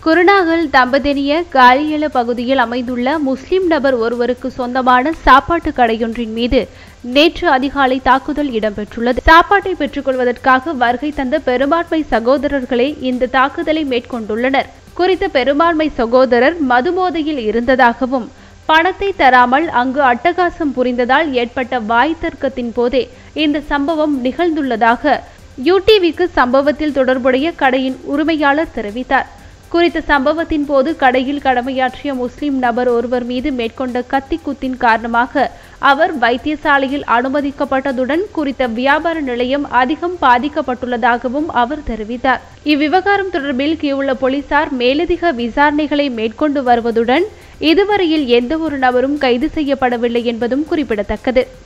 குருநாகல் தம்பதினிய காலியல பகுதியில் அமைந்துள்ள முஸ்லிம் நபர் ஒருவருக்கு சொந்தமான சாப்பாட்டு கடையொன்றின் மீது நேற்று அதிகாலை தாக்குதல் இடம்பெற்றுள்ளது சாப்பாட்டை பெற்றுக்கொள்வதற்காக வருகை தந்த பெரும்பான்மை சகோதரர்களே இந்த தாக்குதலை மேற்கொண்டுள்ளனர் குறித்த பெரும்பான்மை சகோதரர் மதுபோதையில் இருந்ததாகவும் பணத்தை தராமல் அங்கு அட்டகாசம் புரிந்ததால் ஏற்பட்ட வாய் தர்க்கத்தின் போதே இந்த சம்பவம் நிகழ்ந்துள்ளதாக யூடிவிக்கு சம்பவத்தில் தொடர்புடைய கடையின் உரிமையாளர் தெரிவித்தார் குறித்த சம்பவத்தின் போது கடையில் கடமையாற்றிய முஸ்லிம் நபர் ஒருவர் மீது மேற்கொண்ட கத்தி குத்தின் காரணமாக அவர் வைத்தியசாலையில் அனுமதிக்கப்பட்டதுடன் குறித்த வியாபார நிலையம் அதிகம் பாதிக்கப்பட்டுள்ளதாகவும் அவர் தெரிவித்தார் இவ்விவகாரம் தொடர்பில் கீழுள்ள போலீசார் மேலதிக விசாரணைகளை மேற்கொண்டு வருவதுடன் இதுவரையில் எந்த ஒரு நபரும் கைது செய்யப்படவில்லை என்பதும் குறிப்பிடத்தக்கது